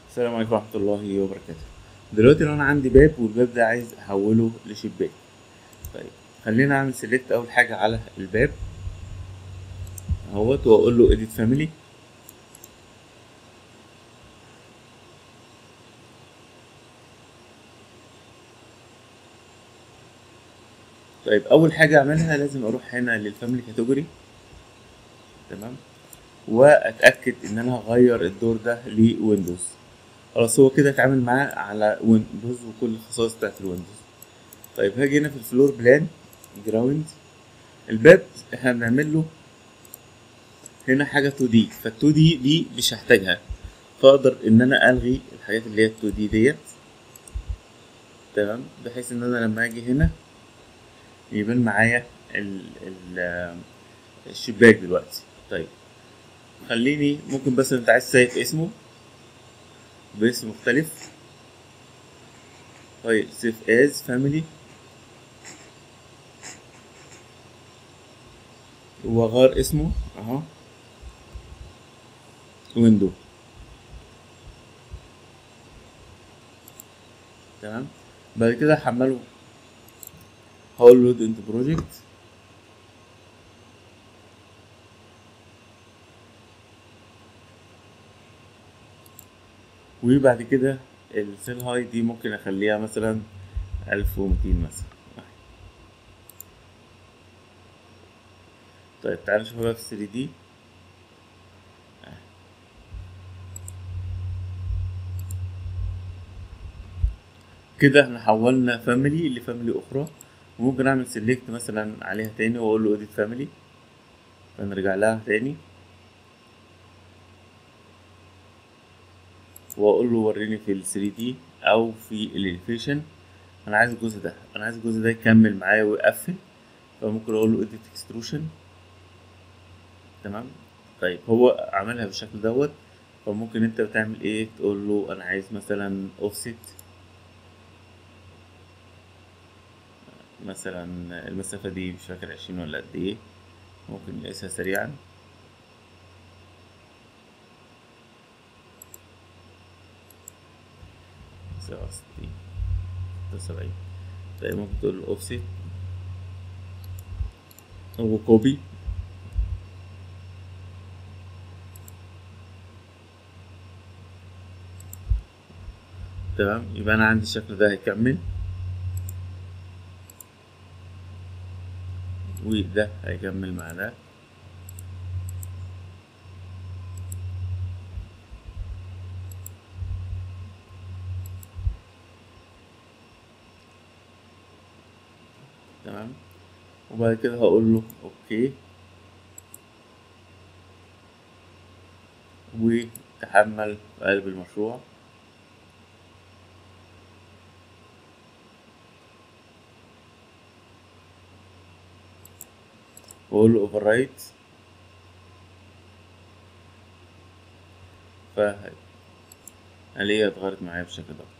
السلام عليكم ورحمة الله وبركاته دلوقتي لو أنا عندي باب والباب ده عايز أحوله لشباك طيب خلينا أعمل سيلكت أول حاجة على الباب اهوت وأقول له edit family طيب أول حاجة أعملها لازم أروح هنا للفاميلي كاتيجوري تمام وأتأكد إن أنا هغير الدور ده لويندوز خلاص هو كده اتعامل معاه على ويندوز وكل الخصائص بتاعت الويندوز طيب هاجي هنا في الفلور بلان جراوند الباب احنا بنعمل له هنا حاجة 2 دي فال 2 دي دي مش هحتاجها فاقدر ان انا الغي الحاجات اللي هي 2 دي ديت تمام بحيث ان انا لما اجي هنا يبان معايا ال ال الشباك دلوقتي طيب خليني ممكن بس انت عايز سايب اسمه باسم مختلف طيب سيف از فاميلي وغير اسمه اهو ويندو تمام بعد كده هحمله هقول لود انت بروجكت وبعد كده السيل هاي دي ممكن اخليها مثلا ألف ومتين مثلا طيب تعالى نشوف بقى في 3 دي كده احنا حولنا فاميلي لفاميلي اخرى وممكن اعمل سيلكت مثلا عليها تاني واقول له اديت فاميلي فنرجع لها تاني واقول له وريني في ال 3 دي او في الاليفيشن انا عايز الجزء ده انا عايز الجزء ده يكمل معايا ويقفل فممكن اقول له edit extrusion تمام طيب هو عملها بالشكل دوت فممكن انت بتعمل ايه تقول له انا عايز مثلا offset مثلا المسافة دي مش فاكر عشرين ولا قد ايه ممكن نقيسها سريعا سبعة وستين ستة وسبعين طيب ممكن تقول له offset أو كوبي تمام يبقى أنا عندي الشكل ده هيكمل وده هيكمل مع ده تمام وبعد كده هقول له اوكي وتحمل في قلب المشروع واقول له اوفر رايت ف الاقيها اتغيرت معايا بالشكل ده